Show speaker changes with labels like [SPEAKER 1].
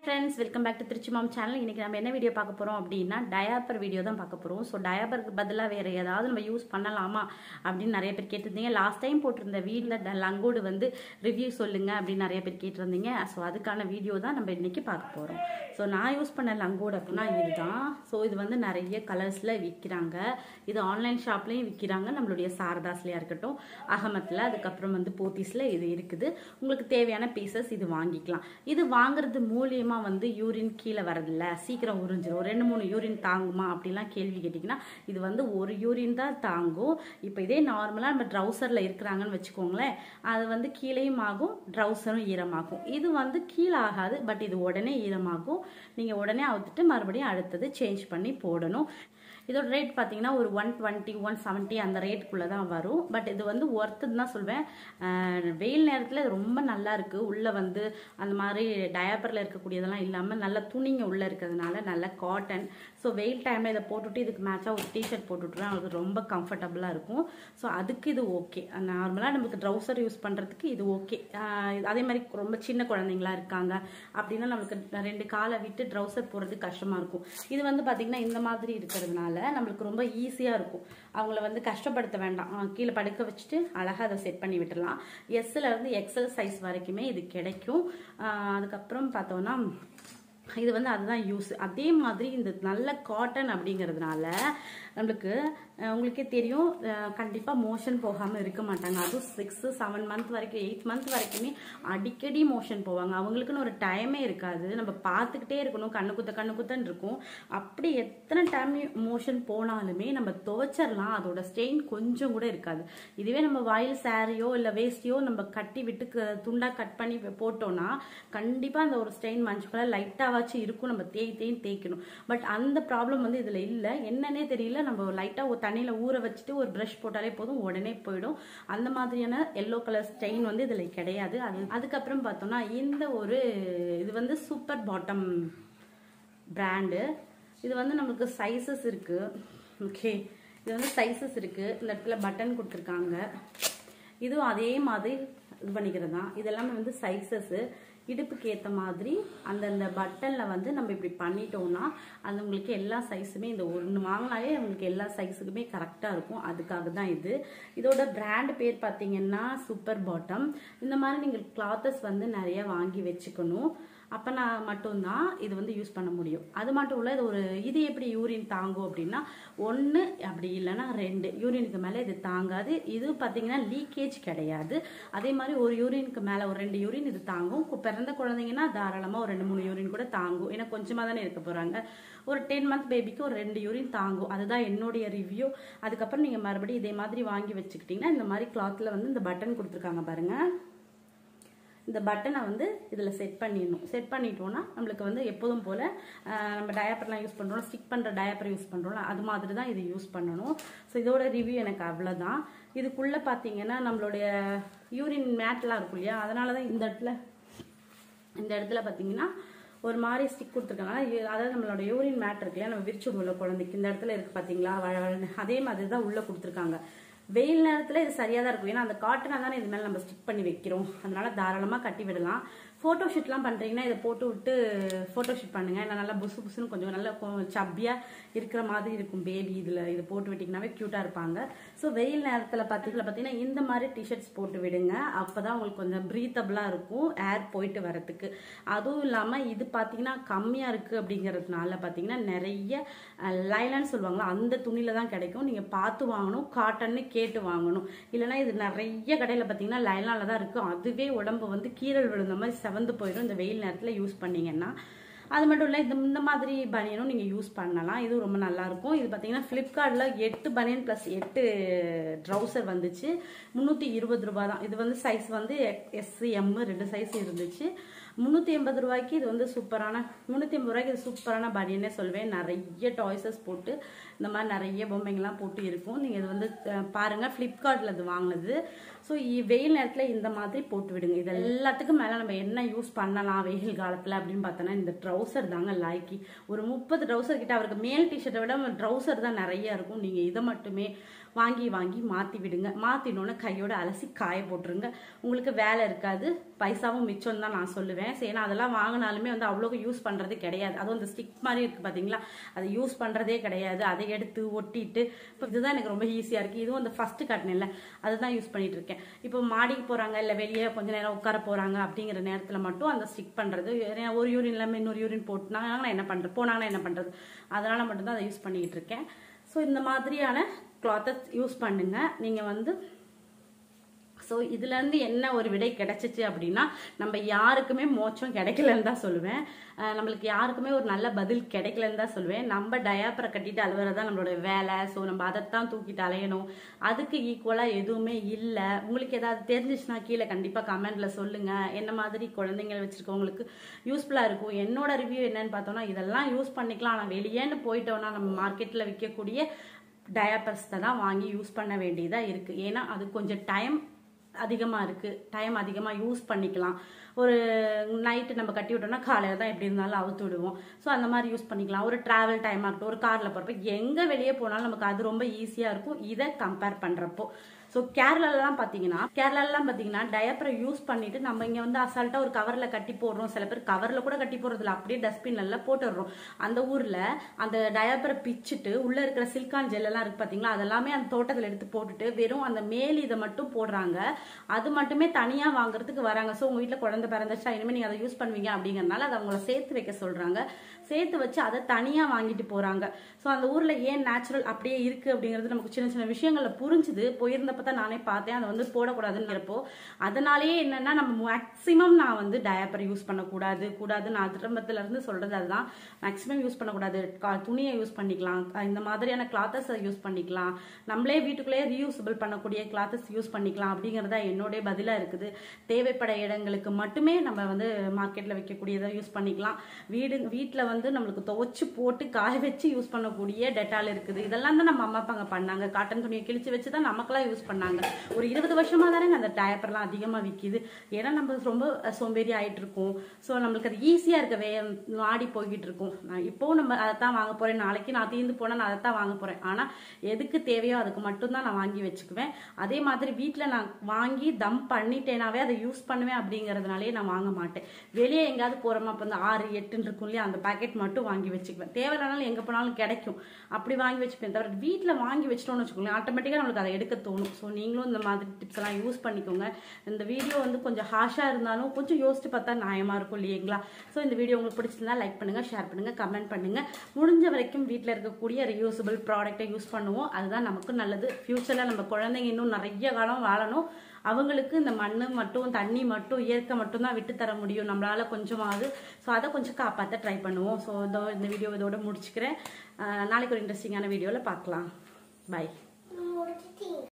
[SPEAKER 1] Friends welcome back to Trichy mom channel இன்னைக்கு நம்ம என்ன வீடியோ பார்க்க போறோம் அப்படின்னா டயாப்பர் வீடியோ தான் பார்க்க போறோம் ஸோ டயாப்பருக்கு பதிலாக வேற ஏதாவது நம்ம யூஸ் பண்ணலாமா அப்படின்னு நிறைய பேர் கேட்டிருந்தீங்க லாஸ்ட் டைம் போட்டிருந்த வீட்டில் லங்கோடு வந்து ரிவ்யூ சொல்லுங்க அப்படின்னு நிறைய பேர் கேட்டிருந்தீங்க ஸோ அதுக்கான வீடியோ தான் நம்ம இன்னைக்கு பார்க்க போறோம் ஸோ நான் யூஸ் பண்ண லங்கோடு அப்படின்னா இதுதான் ஸோ இது வந்து நிறைய கலர்ஸில் விற்கிறாங்க இது ஆன்லைன் ஷாப்லேயும் விற்கிறாங்க நம்மளுடைய சாரதாஸ்லையாக இருக்கட்டும் அகமத்தில் அதுக்கப்புறம் வந்து போத்தீஸில் இது இருக்குது உங்களுக்கு தேவையான பீசஸ் இது வாங்கிக்கலாம் இது வாங்குறது மூலியமாக வந்து யூரின் கீழே வரதில்ல சீக்கிரம் உறிஞ்சிரும் ரெண்டு மூணு யூரின் தாங்குமா அப்படிலாம் கேள்வி கேட்டிங்கன்னா இது வந்து ஒரு யூரின் தான் தாங்கும் இப்போ இதே நார்மலாக நம்ம ட்ரௌசரில் இருக்கிறாங்கன்னு வச்சுக்கோங்களேன் அது வந்து கீழேயும் ஆகும் ட்ரௌசரும் ஈரமாகும் இது வந்து கீழே ஆகாது பட் இது உடனே ஈரமாகும் நீங்கள் உடனே அவுத்துட்டு மறுபடியும் அடுத்தது சேஞ்ச் பண்ணி போடணும் இதோட ரேட் பார்த்தீங்கன்னா ஒரு ஒன் டுவெண்ட்டி ஒன் செவன்ட்டி அந்த ரேட்டுக்குள்ளே தான் வரும் பட் இது வந்து ஒர்த்துன்னு தான் சொல்வேன் அஹ் வெயில் நேரத்தில் இது ரொம்ப நல்லா இருக்குது உள்ளே வந்து அந்த மாதிரி டயாப்பரில் இருக்கக்கூடியதெல்லாம் இல்லாமல் நல்ல துணிங்க உள்ளே இருக்கிறதுனால நல்ல காட்டன் ஸோ வெயில் டைமில் இதை போட்டுட்டு இதுக்கு மேட்சாக ஒரு டிஷர்ட் போட்டுவிட்றேன் அவங்களுக்கு ரொம்ப கம்ஃபர்டபுளாக இருக்கும் ஸோ அதுக்கு இது ஓகே நார்மலாக நமக்கு ட்ரௌசர் யூஸ் பண்ணுறதுக்கு இது ஓகே அதே மாதிரி ரொம்ப சின்ன குழந்தைங்களா இருக்காங்க அப்படின்னா நம்மளுக்கு ரெண்டு காலை விட்டு ட்ரௌசர் போடுறது கஷ்டமாக இருக்கும் இது வந்து பார்த்திங்கன்னா இந்த மாதிரி இருக்கிறதுனால நம்மளுக்கு ரொம்ப ஈஸியாக இருக்கும் அவங்கள வந்து கஷ்டப்படுத்த வேண்டாம் அஹ் கீழே படுக்க வச்சுட்டு அழகாக அதை செட் பண்ணி விட்டுடலாம் எஸ்ல இருந்து எக்ஸல் சைஸ் வரைக்குமே இது கிடைக்கும் அஹ் அதுக்கப்புறம் பார்த்தோன்னா இது வந்து அதுதான் யூஸ் அதே மாதிரி இந்த நல்ல காட்டன் அப்படிங்கிறதுனால நம்மளுக்கு அஹ், உங்களுக்கே தெரியும் கண்டிப்பாக மோஷன் போகாமல் இருக்க மாட்டாங்க அதுவும் சிக்ஸ் செவன் மந்த் வரைக்கும் எயிட் மந்த் வரைக்குமே அடிக்கடி மோஷன் போவாங்க அவங்களுக்குன்னு ஒரு டைமே இருக்காது நம்ம பார்த்துக்கிட்டே இருக்கணும் கண்ணு குத்த கண்ணு குத்தன்னு இருக்கும் அப்படி எத்தனை டைம் மோஷன் போனாலுமே நம்ம துவைச்சிடலாம் அதோட ஸ்டெயின் கொஞ்சம் கூட இருக்காது இதுவே நம்ம வாயில் சாரியோ இல்லை வேஸ்டியோ நம்ம கட்டி விட்டு க- துண்டா கட் பண்ணி போட்டோம்னா கண்டிப்பாக அந்த ஒரு ஸ்டெயின் மஞ்சள் கலர் லைட்டாவாச்சும் இருக்கும் நம்ம தேய் தேய்ன்னு தேய்க்கணும் பட் அந்த ப்ராப்ளம் வந்து இதில் இல்லை என்னன்னே தெரியல நம்ம லைட்டாக ஒரு தண்ணியில் ஊற வச்சுட்டு ஒரு ப்ரஷ் போட்டாலே போதும் உடனே போயிடும் அந்த மாதிரியான எல்லோ கலர் ஸ்டெயின் வந்து இதில் கிடையாது அது அதுக்கப்புறம் பார்த்தோம்னா இந்த ஒரு இது வந்து சூப்பர் பாட்டம் பிராண்டு இது வந்து நமக்கு சைஸஸ் இருக்கு ஓகே இது வந்து சைஸஸ் இருக்கு இந்த இடத்துல பட்டன் கொடுத்துருக்காங்க இதுவும் அதே மாதிரி இது பண்ணிக்கிறது தான் இதெல்லாமே வந்து சைஸஸ் இடுப்புக்கு ஏற்ற மாதிரி அந்தந்த பட்டனில் வந்து நம்ம இப்படி பண்ணிட்டோம்னா அது உங்களுக்கு எல்லா சைஸுமே இந்த ஒன்று வாங்கினாலே உங்களுக்கு எல்லா சைஸுக்குமே கரெக்டாக இருக்கும் அதுக்காக தான் இது இதோட பிராண்ட் பேர் பார்த்தீங்கன்னா சூப்பர் பாட்டம் இந்த மாதிரி நீங்கள் கிளாத்தஸ் வந்து நிறைய வாங்கி வச்சுக்கணும் அப்போ நான் மட்டும்தான் இது வந்து யூஸ் பண்ண முடியும் அது மட்டும் இல்லை இது ஒரு இது எப்படி யூரின் தாங்கும் அப்படின்னா ஒன்று அப்படி இல்லைன்னா ரெண்டு யூரினுக்கு மேலே இது தாங்காது இது பார்த்தீங்கன்னா லீக்கேஜ் கிடையாது அதே மாதிரி ஒரு யூரினுக்கு மேலே ஒரு ரெண்டு யூரின் இது தாங்கும் கு- பிறந்த குழந்தைங்கன்னா தாராளமாக ஒரு ரெண்டு மூணு யூரின் கூட தாங்கும் ஏன்னா கொஞ்சமாக தானே இருக்க போகிறாங்க ஒரு டென் மந்த் பேபிக்கு ஒரு ரெண்டு யூரின் தாங்கும் அதுதான் என்னுடைய ரிவ்யூ அதுக்கப்புறம் நீங்கள் மறுபடியும் இதே மாதிரி வாங்கி வச்சுக்கிட்டிங்கன்னா இந்த மாதிரி கிளாத்தில் வந்து இந்த பட்டன் கொடுத்துருக்காங்க பாருங்கள் இந்த பட்டனை வந்து இதில் செட் பண்ணிடணும் செட் பண்ணிட்டோம்னா நம்மளுக்கு வந்து எப்போதும் போல் நம்ம டயப்பர்லாம் யூஸ் பண்ணுறோம் ஸ்டிக் பண்ணுற டயப்பர் யூஸ் பண்ணுறோம்ல அது மாதிரி தான் இது யூஸ் பண்ணணும் ஸோ இதோட ரிவ்யூ எனக்கு அவ்வளோதான் இதுக்குள்ளே பார்த்தீங்கன்னா நம்மளுடைய யூரின் மேட்லாம் இருக்கும் இல்லையா அதனால தான் இந்த இடத்துல இந்த இடத்துல பார்த்தீங்கன்னா ஒரு மாதிரி ஸ்டிக் கொடுத்துருக்காங்க இது- அதாவது நம்மளோட யூரின் மேட் இருக்கு இல்லையா நம்ம விரிச்சு விடுவோம்ல குழந்தைக்கு இந்த இடத்துல இருக்கு பார்த்தீங்களா வழ வழன்னு. அதே மாதிரி தான் உள்ளே கொடுத்துருக்காங்க வெயில் நேரத்தில் இது சரியாக தான் இருக்கும் ஏன்னா அந்த காட்டனாக தானே இது மேலே நம்ம ஸ்டிக் பண்ணி வைக்கிறோம் அதனால தாராளமாக கட்டி விடலாம் ஃபோட்டோ ஷூட்லாம் பண்ணுறீங்கன்னா இதை போட்டு விட்டு ஃபோட்டோ ஷூட் பண்ணுங்க ஏன்னா நல்லா புசு புசுன்னு கொஞ்சம் நல்லா சப்பியாக இருக்கிற மாதிரி இருக்கும் பேபி இதில் இது போட்டு விட்டிங்கனாவே க்யூட்டாக இருப்பாங்க ஸோ வெயில் நேரத்தில் பார்த்தீங்கன்னா பார்த்தீங்கன்னா இந்த மாதிரி டிஷர்ட்ஸ் போட்டு விடுங்க அப்போ தான் உங்களுக்கு கொஞ்சம் ப்ரீத்தபிளாக இருக்கும் ஏர் போயிட்டு வரத்துக்கு அதுவும் இல்லாமல் இது பார்த்தீங்கன்னா கம்மியாக இருக்குது அப்படிங்கிறதுனால பார்த்தீங்கன்னா நிறைய லைலான்னு சொல்லுவாங்களா அந்த துணியில் தான் கிடைக்கும் நீங்கள் பார்த்து வாங்கணும் காட்டன்னு கேட்டு வாங்கணும் இல்லைன்னா இது நிறைய கடையில் பார்த்தீங்கன்னா லைலானில் தான் இருக்கும் அதுவே உடம்பு வந்து கீரல் விழுந்த மாதிரி செவந்து போயிடும் இந்த வெயில் நேரத்தில் யூஸ் பண்ணீங்கன்னா அது மட்டும் இல்லை இந்த இந்த மாதிரி பனியனும் நீங்கள் யூஸ் பண்ணலாம் இதுவும் ரொம்ப நல்லா இருக்கும் இது பார்த்தீங்கன்னா ஃப்ளிப்கார்ட்டில் எட்டு பனியன் ப்ளஸ் எட்டு ட்ரௌசர் வந்துச்சு முந்நூற்றி இருபது ரூபா தான் இது வந்து சைஸ் வந்து எஸ் எம் ரெண்டு சைஸ் இருந்துச்சு முந்நூற்றி எண்பது ரூபாய்க்கு இது வந்து சூப்பரான முந்நூற்றி எண்பது ரூபாய்க்கு இது சூப்பரான பனியனே சொல்வேன் நிறைய டாய்ஸஸ் போட்டு இந்த மாதிரி நிறைய பொம்மைங்கள்லாம் போட்டு இருக்கும் நீங்கள் இது வந்து அஹ், பாருங்க ஃப்ளிப்கார்ட்டில் இது வாங்கினது ஸோ வெயில் நேரத்தில் இந்த மாதிரி போட்டு விடுங்க இது எல்லாத்துக்கும் மேலே நம்ம என்ன யூஸ் பண்ணலாம் வெயில் காலத்தில் அப்படின்னு பார்த்தோன்னா இந்த ட்ரௌசர் தாங்க லாய்க்கி ஒரு முப்பது ட்ரௌசர் கிட்ட அவருக்கு மேல் டிஷர்ட்டை விட ட்ரௌசர் தான் நிறைய இருக்கும் நீங்கள் இதை மட்டுமே வாங்கி வாங்கி மாற்றி விடுங்க மாற்றினோன்னு கையோட அலசி காய போட்டுருங்க உங்களுக்கு வேலை இருக்காது பைசாவும் மிச்சம் தான் நான் சொல்லுவேன் சரி ஏன்னா அதெல்லாம் வாங்கினாலுமே வந்து அவ்வளோக்கு யூஸ் பண்ணுறது கிடையாது அதுவும் இந்த ஸ்டிக் மாதிரி இருக்குது பார்த்தீங்களா அதை யூஸ் பண்ணுறதே கிடையாது அதை எடுத்து ஒட்டிட்டு இப்போ இதுதான் எனக்கு ரொம்ப ஈஸியாக இருக்குது இதுவும் அந்த ஃபஸ்ட்டு காட்டினேன்ல அதுதான் யூஸ் பண்ணிட்டு இருக்கேன் இப்போ மாடிக்கு போகிறாங்க இல்லை வெளியே கொஞ்ச நேரம் உட்கார போகிறாங்க அப்படிங்கிற நேரத்தில் மட்டும் அந்த ஸ்டிக் பண்ணுறது ஒரு யூரின் இல்லாமல் இன்னொரு யூரின் போட்டுனாங்கன்னா நான் என்ன பண்ணுறது போனாங்கன்னா என்ன பண்ணுறது அதனால் மட்டும்தான் அதை யூஸ் பண்ணிக்கிட்டு இருக்கேன் ஸோ இந்த மாதிரியான கிளாத்தை யூஸ் பண்ணுங்க நீங்கள் வந்து ஸோ இதுலேருந்து என்ன ஒரு விடை கிடைச்சிச்சு அப்படின்னா நம்ம யாருக்குமே மோச்சம் கிடைக்கலன்னு தான் சொல்லுவேன் அஹ் நம்மளுக்கு யாருக்குமே ஒரு நல்ல பதில் கிடைக்கலன்னு தான் சொல்லுவேன் நம்ம டயாப்பரை கட்டிட்டு அழுவுறதா நம்மளோட வேலை ஸோ நம்ம அதைத்தான் தூக்கிட்டு அலையணும் அதுக்கு ஈக்குவலாக எதுவுமே இல்லை உங்களுக்கு ஏதாவது தெரிஞ்சிச்சுன்னா கீழே கண்டிப்பாக கமெண்ட்ல சொல்லுங்க என்ன மாதிரி குழந்தைங்க வச்சிருக்கவங்களுக்கு யூஸ்ஃபுல்லாக இருக்கும் என்னோட ரிவ்யூ என்னன்னு பார்த்தோம்னா இதெல்லாம் யூஸ் பண்ணிக்கலாம் ஆனால் வெளியேன்னு போயிட்டோம்னா நம்ம மார்க்கெட்டில் விற்கக்கூடிய டயாப்பர்ஸை தான் வாங்கி யூஸ் பண்ண வேண்டியதாக இருக்குது ஏன்னா அது கொஞ்சம் டைம் அதிகமாக இருக்குது டைம் அதிகமாக யூஸ் பண்ணிக்கலாம் ஒரு நைட்டு நம்ம கட்டி விட்டோம்னா காலையில் தான் எப்படி இருந்தாலும் அவுத்து விடுவோம் ஸோ அந்த மாதிரி யூஸ் பண்ணிக்கலாம் ஒரு ட்ராவல் டைமாக இருக்கட்டும் ஒரு காரில் போகிறப்ப எங்கே வெளியே போனாலும் நமக்கு அது ரொம்ப ஈஸியாக இருக்கும் இதை கம்பேர் பண்ணுறப்போ ஸோ கேரளாலலாம் பார்த்தீங்கன்னா கேரளாலலாம் பார்த்தீங்கன்னா டயப்பரை யூஸ் பண்ணிட்டு நம்ம இங்கே வந்து அசால்ட்டாக ஒரு கவரில் கட்டி போடுறோம் சில பேர் கவரில் கூட கட்டி போடுறதில்ல அப்படியே டஸ்ட்பின்ல போட்டுடுறோம் அந்த ஊரில் அந்த டயப்பரை பிச்சுட்டு உள்ளே இருக்கிற சில்கான் ஜெல்லெல்லாம் இருக்கு பார்த்தீங்களா அதெல்லாமே அந்த தோட்டத்தில் எடுத்து போட்டுட்டு வெறும் அந்த மேல் இதை மட்டும் போடுறாங்க அது மட்டுமே தனியாக வாங்குறதுக்கு வராங்க ஸோ உங்கள் வீட்டில் குழந்தை பிறந்துச்சா இனிமேல் நீங்கள் அதை யூஸ் பண்ணுவீங்க அப்படிங்கறனால அதை அவங்கள சேர்த்து வைக்க சொல்கிறாங்க சேர்த்து வச்சு அதை தனியாக வாங்கிட்டு போகிறாங்க ஸோ அந்த ஊரில் ஏன் நேச்சுரல் அப்படியே இருக்குது அப்படிங்கிறது நமக்கு சின்ன சின்ன விஷயங்களை புரிஞ்சுது போயிருந்தப்ப தான் நானே பார்த்தேன் அதை வந்து போடக்கூடாதுங்கிறப்போ அதனாலேயே என்னன்னா நம்ம மேக்ஸிமம் நான் வந்து டயப்பர் யூஸ் பண்ணக்கூடாது கூடாது நான் ஆரம்பத்துல இருந்து சொல்றது அதுதான் மேக்ஸிமம் யூஸ் பண்ணக்கூடாது கா- துணியை யூஸ் பண்ணிக்கலாம் அஹ் இந்த மாதிரியான கிளாத்தஸை யூஸ் பண்ணிக்கலாம் நம்மளே வீட்டுக்குள்ளேயே ரீயூசபிள் பண்ணக்கூடிய கிளாத்தஸ் யூஸ் பண்ணிக்கலாம் அப்படிங்கிறதா என்னுடைய பதிலாக இருக்குது தேவைப்பட இடங்களுக்கு மட்டுமே நம்ம வந்து மார்க்கெட்டில் வைக்கக்கூடியதை யூஸ் பண்ணிக்கலாம் வீடு வீட்டில் வந்து நம்மளுக்கு துவைச்சு போட்டு காய வச்சு யூஸ் பண்ணக்கூடிய டெட்டால் இருக்குது இதெல்லாம் தான் நம்ம அம்மா அப்பாங்க பண்ணாங்க காட்டன் துணியை கிழிச்சு வச்சு தான் நமக்கெல்லாம் யூஸ் பண்ணாங்க ஒரு இருபது வருஷமா தானே அந்த டயப்பர்லாம் அதிகமாக விற்கிது ஏன்னா நம்ம ரொம்ப சோம்பேறி ஆயிட்டு இருக்கோம் ஸோ நம்மளுக்கு அது ஈஸியாக இருக்க வே ஆடி போய்கிட்டு இருக்கும் நான் இப்போவும் நம்ம அதை தான் வாங்க போறேன் நாளைக்கு நான் தீர்ந்து போனால் நான் அதை தான் வாங்க போறேன் ஆனால் எதுக்கு தேவையோ அதுக்கு மட்டும்தான் நான் வாங்கி வச்சுக்குவேன் அதே மாதிரி வீட்டில் நான் வாங்கி தம் பண்ணிட்டேனாவே அதை யூஸ் பண்ணுவேன் அப்படிங்கிறதுனாலே நான் வாங்க மாட்டேன் வெளியே எங்கேயாவது போகிறோமா அப்போ இந்த ஆறு எட்டுன்னு இருக்கும் இல்லையா அந்த பாக்கெட் மட்டும் வாங்கி வச்சுக்குவேன் தேவையில்லானாலும் எங்கே போனாலும் கிடைக்கும் அப்படி வாங்கி வச்சுப்பேன் தவிர வீட்டில் வாங்கி வச்சிட்டோம்னு வச்சுக்கோங்களேன் ஆட்டோமேட்டிக்காக நம்மளுக்கு அதை எடுக்க தோணும் ஸோ நீங்களும் இந்த மாதிரி டிப்ஸ் எல்லாம் யூஸ் பண்ணிக்கோங்க இந்த வீடியோ வந்து கொஞ்சம் ஹாஷாக இருந்தாலும் கொஞ்சம் யோசிச்சு பார்த்தா நியாயமாக இருக்கும் இல்லைங்களா ஸோ இந்த வீடியோ உங்களுக்கு பிடிச்சிருந்தா லைக் பண்ணுங்க ஷேர் பண்ணுங்க கமெண்ட் பண்ணுங்க முடிஞ்ச வரைக்கும் வீட்டில் இருக்கக்கூடிய ரியூசபிள் ப்ராடக்ட்டை யூஸ் பண்ணுவோம் அதுதான் நமக்கு நல்லது ஃப்யூச்சரில் நம்ம குழந்தைங்க இன்னும் நிறைய காலம் வாழணும் அவங்களுக்கு இந்த மண் மட்டும் தண்ணி மட்டும் இயற்கை மட்டும் தான் விட்டு தர முடியும் நம்மளால கொஞ்சமாவது ஸோ அதை கொஞ்சம் காப்பாற்ற ட்ரை பண்ணுவோம் ஸோ இதோ இந்த வீடியோ இதோட முடிச்சுக்கிறேன் அஹ் நாளைக்கு ஒரு இன்ட்ரெஸ்டிங்கான வீடியோவில் பார்க்கலாம் பை